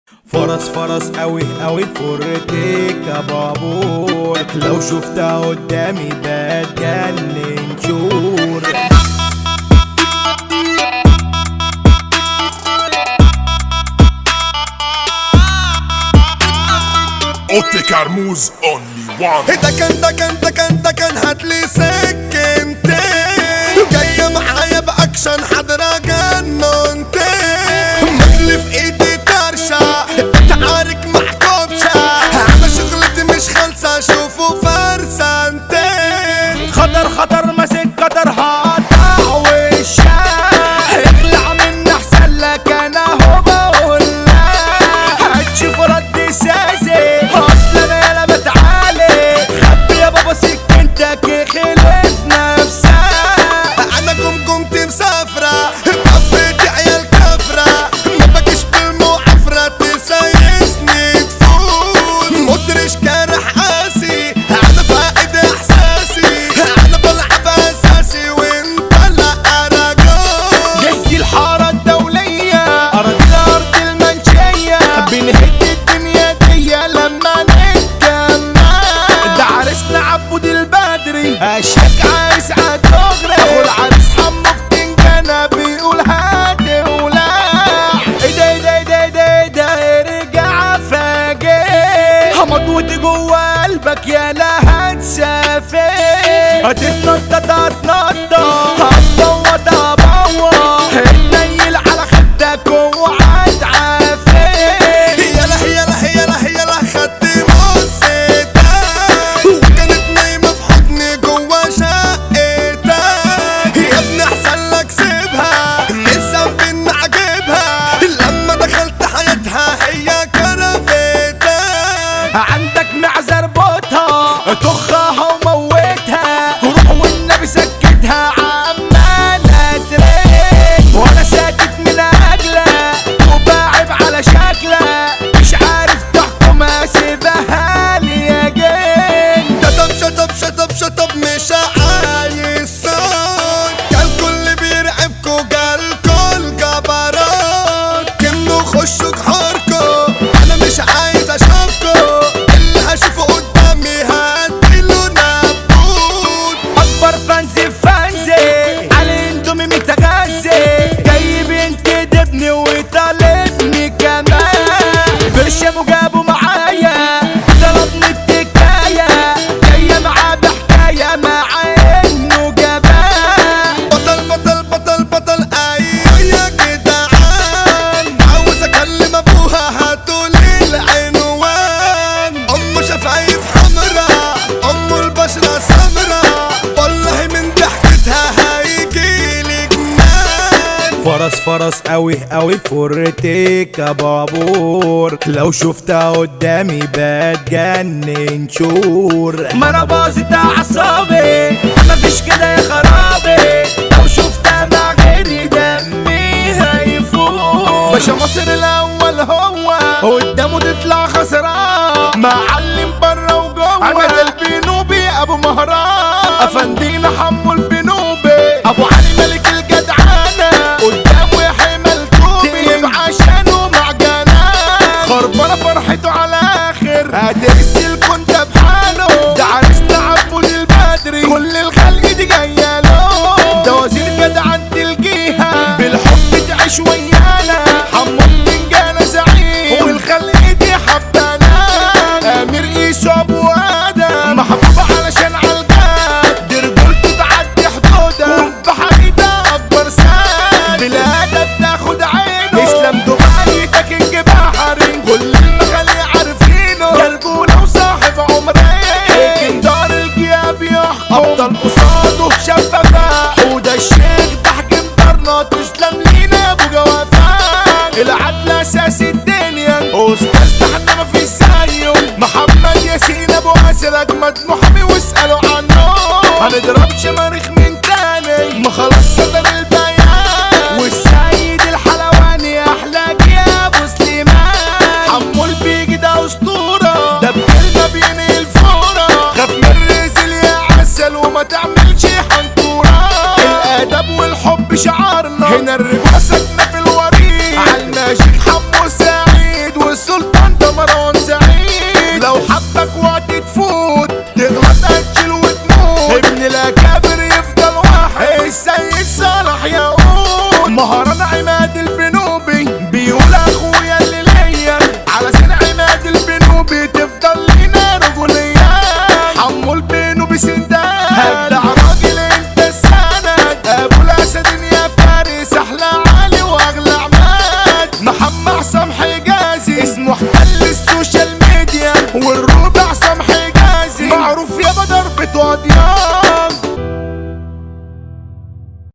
فرس فرس قوي قوي فرتك يا بابور لو شفتها قدامي بتجنن شور اوتي كرموز اونلي وان ده كان ده كان ده كان ده كان هاتلي سكنتين جاية معايا بأكشن حضرة جننتين مخلي في ايدي طرشة تعارك مع كوبشة انا شغلتي مش خالصة شوفوا فرسنتين خطر خطر ماسك قدر هقطع وشك اخلع من احسن لك انا هو بقول لك هتشوف رد سازي اصل انا يالا بتعالي خبي يا بابا سكنتك خلف نفسك انا جمجمتي مسافرة بقفة عيال كفرة ما بجيش بالمعافرة تسايسني تفوت مدرش كارح قاسي انا فاقد احساسي انا بلعب اساسي وانت لا اراجوز جهزي الحارة الدولية أرض الأرض المنشية بنهد الدنيا دي لما نتجمع ده عريسنا عبود البدري أشيك عايز عالدغري أخو العريس حمو بتنجانة بيقول هاتي ولا إيه ده إيه ده إيه ده إيه ده إيه ده ارجع فاجئ همضوتي جوا قلبك يا لا هتسافر هتتنطط هتنطط هتبوط هبوط هتنيل على خدك وعد عافير يلا يلا يلا يلا خدت مصيتك وكانت نايمة في حضني جوا شقتك يا ابني احسن لك سيبها لسه بينا عجبها لما دخلت حياتها هي كرفتك عندك معزر بوتها طخها وموتها روح والنبي سكتها عمالة تريد وانا ساكت من اجلها وباعب على شكلها مش عارف تحكم اسيبها لي يا جن شطب شطب شطب شطب مش عايز صوت قال كل بيرعبكوا قال كل جبروت كنوا خشوا جحوركوا انا مش عايز اشوفكوا اللي هشوفه قدامي هديله نبوت اكبر فانزي فانزي علي اندومي متغذي جاي بينتدبني وطالبني كمان برشام وجابوا معايا طلبني التكاية جاية معاه بحكاية مع انه جبان بطل بطل بطل بطل ايوه يا جدعان عاوز اكلم ابوها هاتولي العنوان ام شفايف حمرا ام البشرة سمرا والله من ضحكتها هيجيلي جنان فرس فرس قوي قوي فرتك يا بابور لو شفتها قدامي بتجنن شور ما انا باظت اعصابي مفيش كده يا خرابي لو شفتها مع غيري دمي هيفوق باشا مصر الاول هو قدامه تطلع خسران معلم بره وجوه عماد البنوبي ابو مهران افندينا حمو البنوبي ابو علي ملك الجدعانه قدامه يا حمل توبي عشانه معجنان خربانه فرحته على اخر هتغسل كنت بحاله ده عريسنا عبود البدري كل الخلق دي جايه له ده وزير جدعان تلقيها بالحب تعيش ويانا حمو بتنجانه زعيم والخلق دي حبانا امير عيسو ابو ادم محبوب علشان عالجاد دي رجولته تعدي حدودها وبحريده اكبر ساد بلادها بتاخد عينه اسلام دبي تكنج بحري كل المخالي عارفينه قلبونا وصاحب عمرين دار الجياب يحكم افضل قصاده شفافة حوده الشيخ تحكم دارنا تسلم لينا ابو جوافان العدل اساس الدنيا استاذ ده احنا مفيش زيه محمد ياسين ابو اسر اجمد محامي واسالوا عنه هنضرب شماريخ من تاني ما خلاص صدر البيان والسيد الحلواني احلاك يا ابو سليمان حمول بيجي ده اسطوره ده بكلمه بينقل الفوره خاف من الرزل يا عسل وما تعملش حنطوره الادب والحب شعارنا هنا الرجوع ساكنه في الوريد عالماجيك حمو سعيد والس الرمح